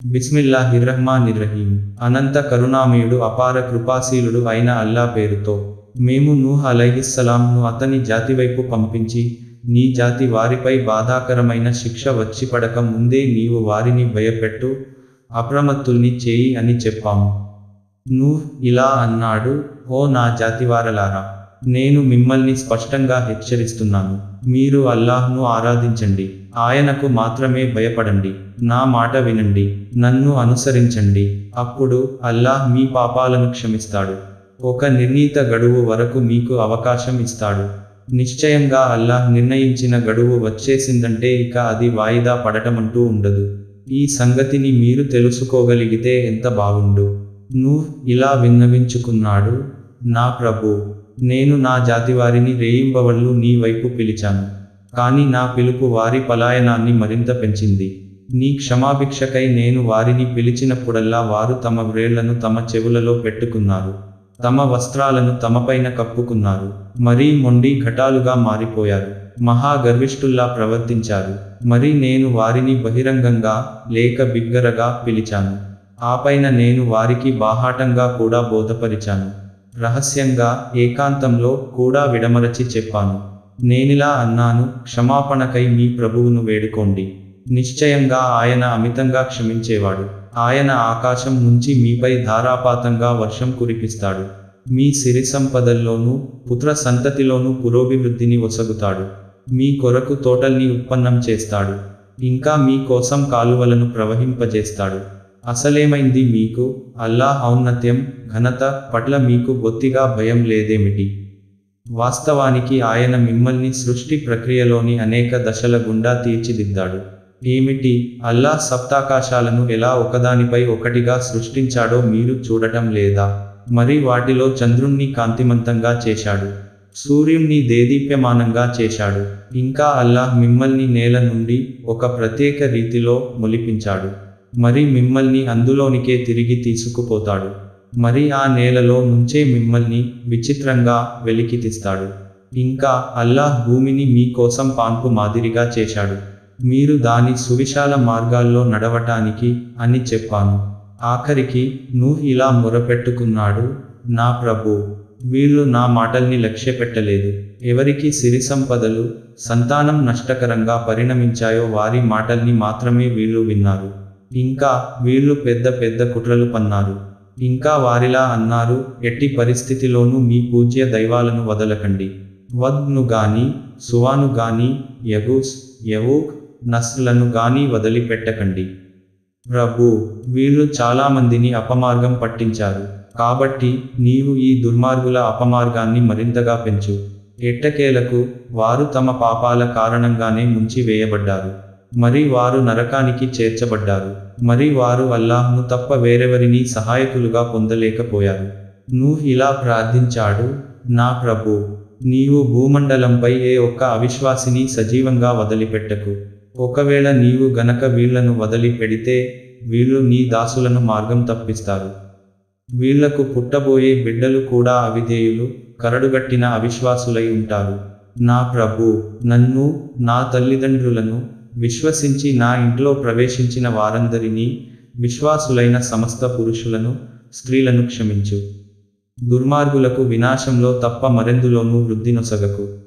బిస్మిల్లాహిర్రహ్మానిర్రహీం అనంత కరుణామయుడు అపార కృపాశీలుడు అయిన అల్లా పేరుతో మేము నూహ్ అలైహిస్సలాంను అతని జాతివైపు పంపించి నీ జాతి వారిపై బాధాకరమైన శిక్ష వచ్చి పడక ముందే నీవు వారిని భయపెట్టు అప్రమత్తుల్ని చేయి అని చెప్పాము నూహ్ ఇలా అన్నాడు ఓ నా జాతివారలారా నేను మిమ్మల్ని స్పష్టంగా హెచ్చరిస్తున్నాను మీరు అల్లాహ్ను ఆరాధించండి ఆయనకు మాత్రమే భయపడండి నా మాట వినండి నన్ను అనుసరించండి అప్పుడు అల్లాహ్ మీ పాపాలను క్షమిస్తాడు ఒక నిర్ణీత గడువు వరకు మీకు అవకాశం ఇస్తాడు నిశ్చయంగా అల్లాహ్ నిర్ణయించిన గడువు వచ్చేసిందంటే ఇక అది వాయిదా పడటమంటూ ఉండదు ఈ సంగతిని మీరు తెలుసుకోగలిగితే ఎంత బాగుండు నూహ్ ఇలా విన్నవించుకున్నాడు నా ప్రభు నేను నా జాతివారిని రేయింబవళ్ళు నీ వైపు పిలిచాను కానీ నా పిలుపు వారి పలాయనాన్ని మరింత పెంచింది నీ క్షమాభిక్షకై నేను వారిని పిలిచినప్పుడల్లా వారు తమ వ్రేళ్లను తమ చెవులలో పెట్టుకున్నారు తమ వస్త్రాలను తమపైన కప్పుకున్నారు మరీ మొండి ఘటాలుగా మారిపోయారు మహాగర్విష్ఠుల్లా ప్రవర్తించారు మరి నేను వారిని బహిరంగంగా లేక బిగ్గరగా పిలిచాను ఆపైన నేను వారికి బాహాటంగా కూడా బోధపరిచాను రహస్యంగా ఏకాంతంలో కూడా విడమరచి చెప్పాను నేనిలా అన్నాను క్షమాపణకై మీ ప్రభువును వేడుకోండి నిశ్చయంగా ఆయన అమితంగా క్షమించేవాడు ఆయన ఆకాశం నుంచి మీపై ధారాపాతంగా వర్షం కురిపిస్తాడు మీ సిరి సంపదల్లోనూ పుత్ర సంతతిలోనూ పురోభివృద్ధిని ఒసగుతాడు మీ కొరకు తోటల్ని ఉత్పన్నం చేస్తాడు ఇంకా మీ కోసం కాలువలను ప్రవహింపజేస్తాడు అసలేమైంది మీకు అల్లాహ్ ఔన్నత్యం ఘనత పట్ల మీకు బొత్తిగా భయం లేదేమిటి వాస్తవానికి ఆయన మిమ్మల్ని సృష్టి ప్రక్రియలోని అనేక దశల గుండా తీర్చిదిద్దాడు ఏమిటి అల్లాహ్ సప్తాకాశాలను ఎలా ఒకదానిపై ఒకటిగా సృష్టించాడో మీరు చూడటం లేదా మరి వాటిలో చంద్రుణ్ణి కాంతిమంతంగా చేశాడు సూర్యుణ్ణి దేదీప్యమానంగా చేశాడు ఇంకా అల్లాహ్ మిమ్మల్ని నేల నుండి ఒక ప్రత్యేక రీతిలో మొలిపించాడు మరి మిమ్మల్ని అందులోనికే తిరిగి తీసుకుపోతాడు మరి ఆ నేలలో నుంచే మిమ్మల్ని విచిత్రంగా వెలికి తీస్తాడు ఇంకా అల్లాహ్ భూమిని మీకోసం పాన్పు మాదిరిగా చేశాడు మీరు దాని సువిశాల మార్గాల్లో నడవటానికి అని చెప్పాను ఆఖరికి నూహ్ ఇలా మొరపెట్టుకున్నాడు నా ప్రభు వీళ్ళు నా మాటల్ని లక్ష్యపెట్టలేదు ఎవరికి సిరి సంపదలు సంతానం నష్టకరంగా పరిణమించాయో వారి మాటల్ని మాత్రమే వీళ్ళు విన్నారు ఇంకా వీళ్ళు పెద్ద పెద్ద కుట్రలు పన్నారు ఇంకా వారిలా అన్నారు ఎట్టి పరిస్థితిలోనూ మీ పూజ్య దైవాలను వదలకండి వద్ను గాని సువాను గాని యగూస్ యవూక్ నస్లను గాని వదిలిపెట్టకండి ప్రభు వీళ్ళు చాలామందిని అపమార్గం పట్టించారు కాబట్టి నీవు ఈ దుర్మార్గుల అపమార్గాన్ని మరింతగా పెంచు ఎట్టకేలకు వారు తమ పాపాల కారణంగానే ముంచి వేయబడ్డారు మరి వారు నరకానికి చేర్చబడ్డారు మరి వారు అల్లాహ్ను తప్ప వేరెవరినీ సహాయకులుగా పొందలేకపోయారు నూహ్ ఇలా ప్రార్థించాడు నా ప్రభు నీవు భూమండలంపై ఏ ఒక్క అవిశ్వాసిని సజీవంగా వదిలిపెట్టకు ఒకవేళ నీవు గనక వీళ్లను వదిలి పెడితే వీళ్ళు నీ దాసులను మార్గం తప్పిస్తారు వీళ్లకు పుట్టబోయే బిడ్డలు కూడా అవిధేయులు కరడుగట్టిన అవిశ్వాసులై ఉంటారు నా ప్రభు నన్ను నా తల్లిదండ్రులను విశ్వసించి నా ఇంట్లో ప్రవేశించిన వారందరినీ విశ్వాసులైన సమస్త పురుషులను స్త్రీలను క్షమించు దుర్మార్గులకు వినాశంలో తప్ప మరెందులోనూ వృద్ధినొసగకు